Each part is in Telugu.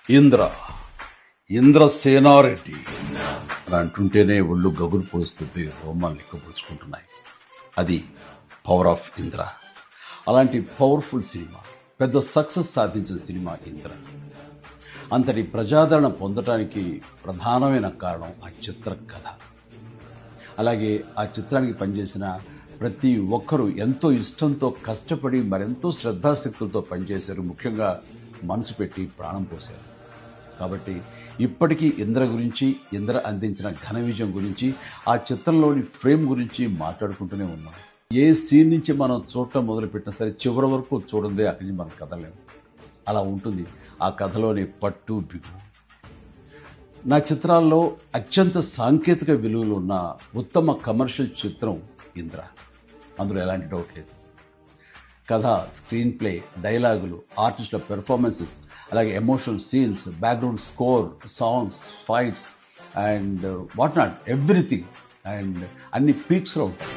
ఇంద్ర ఇంద్రసేనారెడ్డి అని అంటుంటేనే ఒళ్ళు గగురు పొడుస్తుంది రోమాలు లెక్కపరుచుకుంటున్నాయి అది పవర్ ఆఫ్ ఇంద్ర అలాంటి పవర్ఫుల్ సినిమా పెద్ద సక్సెస్ సాధించిన సినిమా ఇంద్ర అంతటి ప్రజాదరణ పొందటానికి ప్రధానమైన కారణం ఆ చిత్ర కథ అలాగే ఆ చిత్రానికి పనిచేసిన ప్రతి ఒక్కరూ ఎంతో ఇష్టంతో కష్టపడి మరెంతో శ్రద్ధాశక్తులతో పనిచేశారు ముఖ్యంగా మనసు పెట్టి ప్రాణం పోశారు కాబట్టి ఇప్పటికీ ఇంద్ర గురించి ఇంద్ర అందించిన ఘన విజయం గురించి ఆ చిత్రంలోని ఫ్రేమ్ గురించి మాట్లాడుకుంటూనే ఉన్నాం ఏ సీన్ నుంచి మనం చూడటం మొదలుపెట్టినా సరే చివరి వరకు చూడందే అక్కడి నుంచి మనం కదలేము అలా ఉంటుంది ఆ కథలోని పట్టు బిగు నా చిత్రాల్లో అత్యంత సాంకేతిక విలువలు ఉన్న ఉత్తమ కమర్షియల్ చిత్రం ఇంద్ర అందులో ఎలాంటి డౌట్ లేదు కథ స్క్రీన్ ప్లే డైలాగులు ఆర్టిస్టుల పెర్ఫార్మెన్సెస్ అలాగే emotional scenes background score songs fights and what not everything and అన్ని పీక్స్లో ఉంటాయి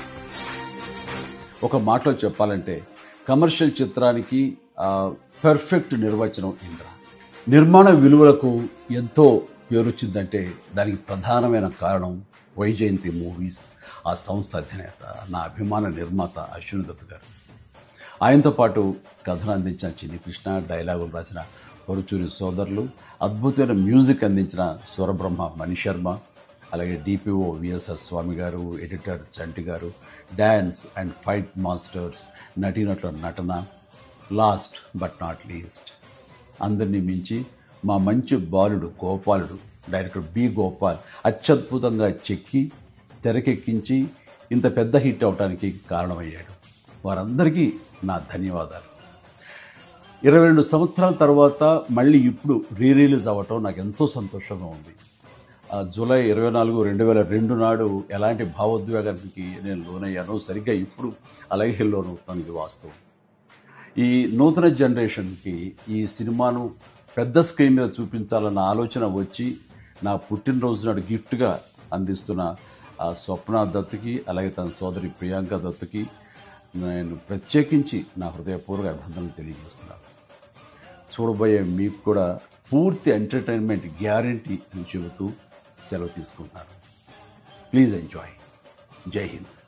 ఒక మాటలో చెప్పాలంటే కమర్షియల్ చిత్రానికి పర్ఫెక్ట్ నిర్వచనం ఇంద్ర నిర్మాణ విలువలకు ఎంతో పేరొచ్చిందంటే దానికి ప్రధానమైన కారణం వైజయంతి మూవీస్ ఆ సంస్థ అధినేత నా అభిమాన నిర్మాత అశ్విని దత్ గారు ఆయనతో పాటు కథను అందించిన చిన్ని కృష్ణ డైలాగులు రాసిన పరుచూరి సోదరులు అద్భుతమైన మ్యూజిక్ అందించిన స్వరబ్రహ్మ మణిశర్మ అలాగే డిపిఓ విఎస్ఆర్ స్వామి గారు ఎడిటర్ చంటి గారు డ్యాన్స్ అండ్ ఫైట్ మాస్టర్స్ నటీనటుల నటన లాస్ట్ బట్ నాట్ లీస్ట్ అందరినీ మించి మా మంచి బాలుడు గోపాలుడు డైరెక్టర్ బి గోపాల్ అత్యద్భుతంగా చెక్కి తెరకెక్కించి ఇంత పెద్ద హిట్ అవడానికి కారణమయ్యాడు వారందరికీ నా ధన్యవాదాలు ఇరవై రెండు సంవత్సరాల తర్వాత మళ్ళీ ఇప్పుడు రీ రిలీజ్ అవ్వటం నాకు ఎంతో సంతోషంగా ఉంది ఆ జూలై ఇరవై నాలుగు రెండు వేల రెండు నాడు ఎలాంటి భావోద్వేగానికి నేను లోనయ్యానో సరిగ్గా ఇప్పుడు అలాగే లోనవుతాను ఇది వాస్తవం ఈ నూతన జనరేషన్కి ఈ సినిమాను పెద్ద స్క్రీన్ మీద చూపించాలన్న ఆలోచన వచ్చి నా పుట్టినరోజు నాడు గిఫ్ట్గా అందిస్తున్న ఆ స్వప్న దత్తుకి అలాగే తన సోదరి ప్రియాంక దత్తుకి నేను ప్రత్యేకించి నా హృదయపూర్వక అభినందనలు తెలియజేస్తున్నాను చూడబోయే మీకు కూడా పూర్తి ఎంటర్టైన్మెంట్ గ్యారంటీ అని చెబుతూ సెలవు తీసుకుంటున్నాను ప్లీజ్ ఎంజాయ్ జై హింద్